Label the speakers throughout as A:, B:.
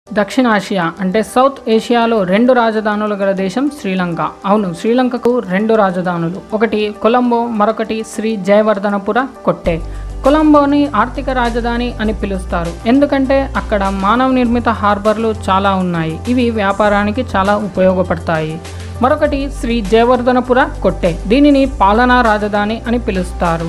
A: దక్షిణాసియా అంటే సౌత్ ఏషియాలో రెండు రాజధానులు గల దేశం శ్రీలంక అవును శ్రీలంకకు రెండు రాజధానులు ఒకటి కొలంబో మరొకటి శ్రీ జయవర్ధనపుర కొట్టే కొలంబోని ఆర్థిక రాజధాని అని పిలుస్తారు ఎందుకంటే అక్కడ మానవ నిర్మిత హార్బర్లు చాలా ఉన్నాయి ఇవి వ్యాపారానికి చాలా ఉపయోగపడతాయి మరొకటి శ్రీ జయవర్ధనపుర కొట్టే దీనిని పాలనా రాజధాని అని పిలుస్తారు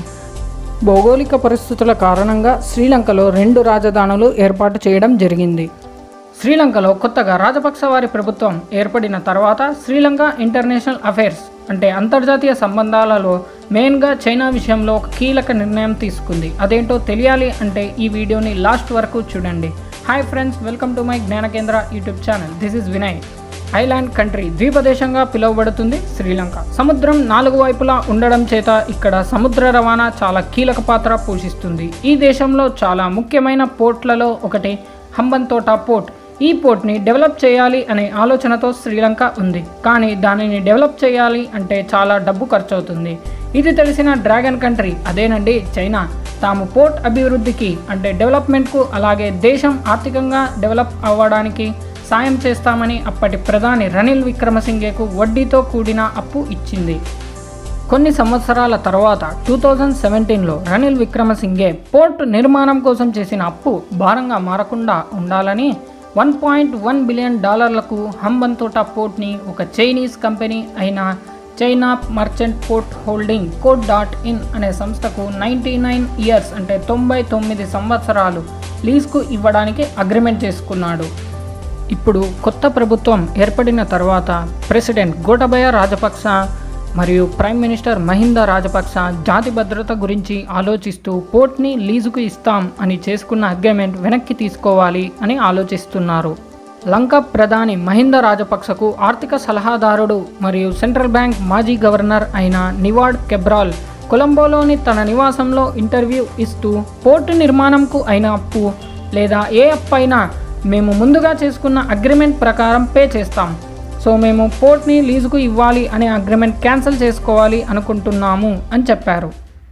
A: భౌగోళిక పరిస్థితుల కారణంగా శ్రీలంకలో రెండు రాజధానులు ఏర్పాటు చేయడం జరిగింది శ్రీలంకలో కొత్తగా రాజపక్స వారి ప్రభుత్వం ఏర్పడిన తర్వాత శ్రీలంక ఇంటర్నేషనల్ అఫైర్స్ అంటే అంతర్జాతీయ సంబంధాలలో మెయిన్గా చైనా విషయంలో ఒక కీలక నిర్ణయం తీసుకుంది అదేంటో తెలియాలి అంటే ఈ వీడియోని లాస్ట్ వరకు చూడండి hi friends welcome to my Gnana Kendra YouTube channel this is Vinay island country ద్వీపదేశంగా పిలువబడుతుంది శ్రీలంక సముద్రం నాలుగు వైపులా ఉండడం చేత ఇక్కడ సముద్ర రవాణా చాలా కీలక పాత్ర పోషిస్తుంది ఈ దేశంలో చాలా ముఖ్యమైన పోర్ట్లలో ఒకటి హంబన్తోట పోర్ట్ ఈ పోర్ట్ని డెవలప్ చేయాలి అనే ఆలోచనతో శ్రీలంక ఉంది కానీ దానిని డెవలప్ చేయాలి అంటే చాలా డబ్బు ఖర్చు అవుతుంది ఇది తెలిసిన డ్రాగన్ కంట్రీ అదేనండి చైనా తాము పోర్ట్ అభివృద్ధికి అంటే డెవలప్మెంట్కు అలాగే దేశం ఆర్థికంగా డెవలప్ అవ్వడానికి సాయం చేస్తామని అప్పటి ప్రధాని రనిల్ విక్రమసింఘేకు వడ్డీతో కూడిన అప్పు ఇచ్చింది కొన్ని సంవత్సరాల తర్వాత టూ థౌజండ్ సెవెంటీన్లో రనిల్ విక్రమసింఘే పోర్ట్ నిర్మాణం కోసం చేసిన అప్పు భారంగా మారకుండా ఉండాలని వన్ పాయింట్ వన్ బిలియన్ డాలర్లకు హంబన్తోట పోర్ట్ని ఒక చైనీస్ కంపెనీ అయిన China merchant port holding code dot in అనే సంస్థకు నైంటీ నైన్ ఇయర్స్ అంటే తొంభై తొమ్మిది సంవత్సరాలు లీజ్కు ఇవ్వడానికి అగ్రిమెంట్ చేసుకున్నాడు ఇప్పుడు కొత్త ప్రభుత్వం ఏర్పడిన తర్వాత ప్రెసిడెంట్ గోటబయ రాజపక్స మరియు ప్రైమ్ మినిస్టర్ మహిందా రాజపక్స జాతి భద్రత గురించి ఆలోచిస్తూ పోర్ట్ని లీజుకు ఇస్తాం అని చేసుకున్న అగ్రిమెంట్ వెనక్కి తీసుకోవాలి అని ఆలోచిస్తున్నారు లంక ప్రధాని మహింద రాజపక్సకు ఆర్థిక సలహాదారుడు మరియు సెంట్రల్ బ్యాంక్ మాజీ గవర్నర్ అయిన నివాడ్ కెబ్రాల్ కొలంబోలోని తన నివాసంలో ఇంటర్వ్యూ ఇస్తూ పోర్టు నిర్మాణంకు అయిన అప్పు లేదా ఏ అప్పు అయినా మేము ముందుగా చేసుకున్న అగ్రిమెంట్ ప్రకారం పే చేస్తాం సో మేము పోర్ట్ని లీజుకు ఇవ్వాలి అనే అగ్రిమెంట్ క్యాన్సిల్ చేసుకోవాలి అనుకుంటున్నాము అని చెప్పారు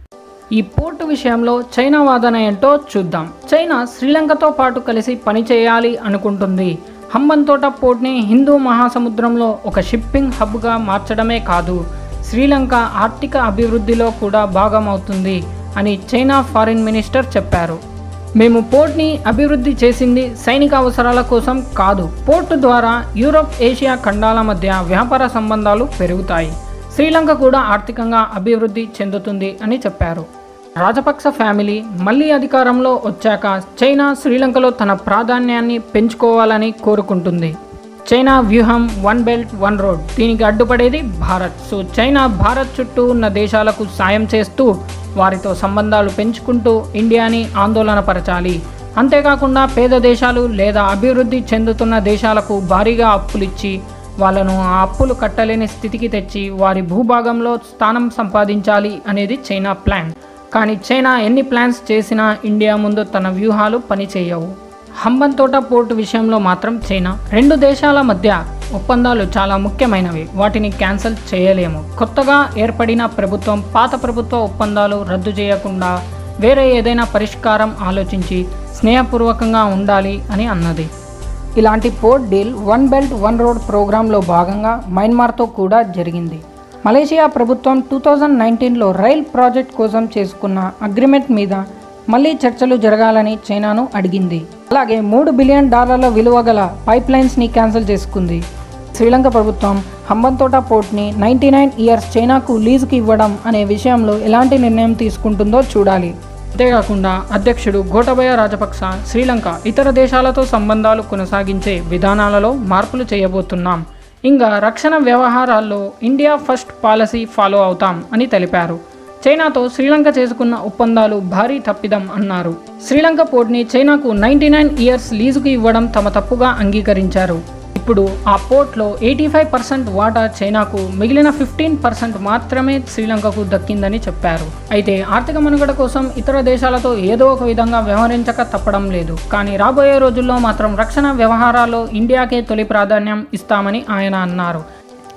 A: ఈ పోర్టు విషయంలో చైనా వాదన ఏంటో చూద్దాం చైనా శ్రీలంకతో పాటు కలిసి పనిచేయాలి అనుకుంటుంది హంబన్తోట పోర్ట్ని హిందూ మహాసముద్రంలో ఒక షిప్పింగ్ హబ్గా మార్చడమే కాదు శ్రీలంక ఆర్థిక అభివృద్ధిలో కూడా భాగమవుతుంది అని చైనా ఫారిన్ మినిస్టర్ చెప్పారు మేము పోర్ట్ని అభివృద్ధి చేసింది సైనిక అవసరాల కోసం కాదు పోర్టు ద్వారా యూరోప్ ఏషియా ఖండాల మధ్య వ్యాపార సంబంధాలు పెరుగుతాయి శ్రీలంక కూడా ఆర్థికంగా అభివృద్ధి చెందుతుంది అని చెప్పారు రాజపక్స ఫ్యామిలీ మళ్ళీ అధికారంలో వచ్చాక చైనా శ్రీలంకలో తన ప్రాధాన్యాన్ని పెంచుకోవాలని కోరుకుంటుంది చైనా వ్యూహం వన్ బెల్ట్ వన్ రోడ్ దీనికి అడ్డుపడేది భారత్ సో చైనా భారత్ చుట్టూ ఉన్న దేశాలకు సాయం చేస్తూ వారితో సంబంధాలు పెంచుకుంటూ ఇండియాని ఆందోళనపరచాలి అంతేకాకుండా పేద దేశాలు లేదా అభివృద్ధి చెందుతున్న దేశాలకు భారీగా అప్పులిచ్చి వాళ్ళను ఆ అప్పులు కట్టలేని స్థితికి తెచ్చి వారి భూభాగంలో స్థానం సంపాదించాలి అనేది చైనా ప్లాన్ కానీ చైనా ఎన్ని ప్లాన్స్ చేసినా ఇండియా ముందు తన వ్యూహాలు పనిచేయవు హంబన్తోట పోర్టు విషయంలో మాత్రం చైనా రెండు దేశాల మధ్య ఒప్పందాలు చాలా ముఖ్యమైనవి వాటిని క్యాన్సిల్ చేయలేము కొత్తగా ఏర్పడిన ప్రభుత్వం పాత ప్రభుత్వ ఒప్పందాలు రద్దు చేయకుండా వేరే ఏదైనా పరిష్కారం ఆలోచించి స్నేహపూర్వకంగా ఉండాలి అని అన్నది ఇలాంటి port deal one belt one road ప్రోగ్రాంలో భాగంగా మయన్మార్తో కూడా జరిగింది మలేషియా ప్రభుత్వం టూ థౌజండ్ నైన్టీన్లో రైల్ ప్రాజెక్ట్ కోసం చేసుకున్న అగ్రిమెంట్ మీద మళ్ళీ చర్చలు జరగాలని చైనాను అడిగింది అలాగే మూడు బిలియన్ డాలర్ల విలువ గల పైప్ లైన్స్ని క్యాన్సిల్ చేసుకుంది శ్రీలంక ప్రభుత్వం హంబన్తోట పోర్ట్ని నైంటీ నైన్ ఇయర్స్ చైనాకు లీజుకి ఇవ్వడం అనే విషయంలో ఎలాంటి నిర్ణయం తీసుకుంటుందో చూడాలి అంతేకాకుండా అధ్యక్షుడు గోటబయ రాజపక్స శ్రీలంక ఇతర దేశాలతో సంబంధాలు కొనసాగించే విధానాలలో మార్పులు చేయబోతున్నాం ఇంకా రక్షణ వ్యవహారాల్లో ఇండియా ఫస్ట్ పాలసీ ఫాలో అవుతాం అని తెలిపారు చైనాతో శ్రీలంక చేసుకున్న ఒప్పందాలు భారీ తప్పిదం అన్నారు శ్రీలంక పోర్ట్ని చైనాకు నైంటీ నైన్ ఇయర్స్ లీజుకు ఇవ్వడం తమ తప్పుగా అంగీకరించారు ఇప్పుడు ఆ పోర్ట్లో ఎయిటీ ఫైవ్ పర్సెంట్ వాటా చైనాకు మిగిలిన ఫిఫ్టీన్ పర్సెంట్ మాత్రమే శ్రీలంకకు దక్కిందని చెప్పారు అయితే ఆర్థిక మనుగడ కోసం ఇతర దేశాలతో ఏదో ఒక విధంగా వ్యవహరించక తప్పడం లేదు కానీ రాబోయే రోజుల్లో మాత్రం రక్షణ వ్యవహారాల్లో ఇండియాకే తొలి ప్రాధాన్యం ఇస్తామని ఆయన అన్నారు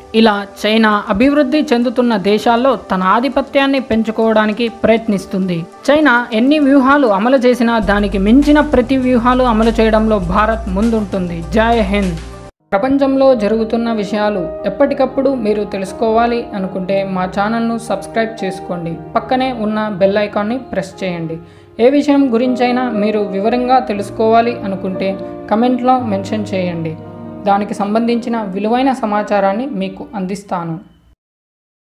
A: ఇలా చైనా అభివృద్ధి చెందుతున్న దేశాల్లో తన ఆధిపత్యాన్ని పెంచుకోవడానికి ప్రయత్నిస్తుంది చైనా ఎన్ని వ్యూహాలు అమలు చేసినా దానికి మించిన ప్రతి వ్యూహాలు అమలు చేయడంలో భారత్ ముందుంటుంది జై హింద్ ప్రపంచంలో జరుగుతున్న విషయాలు ఎప్పటికప్పుడు మీరు తెలుసుకోవాలి అనుకుంటే మా ఛానల్ను సబ్స్క్రైబ్ చేసుకోండి పక్కనే ఉన్న బెల్ ఐకాన్ని ప్రెస్ చేయండి ఏ విషయం గురించైనా మీరు వివరంగా తెలుసుకోవాలి అనుకుంటే కమెంట్లో మెన్షన్ చేయండి దానికి సంబంధించిన విలువైన సమాచారాన్ని మీకు అందిస్తాను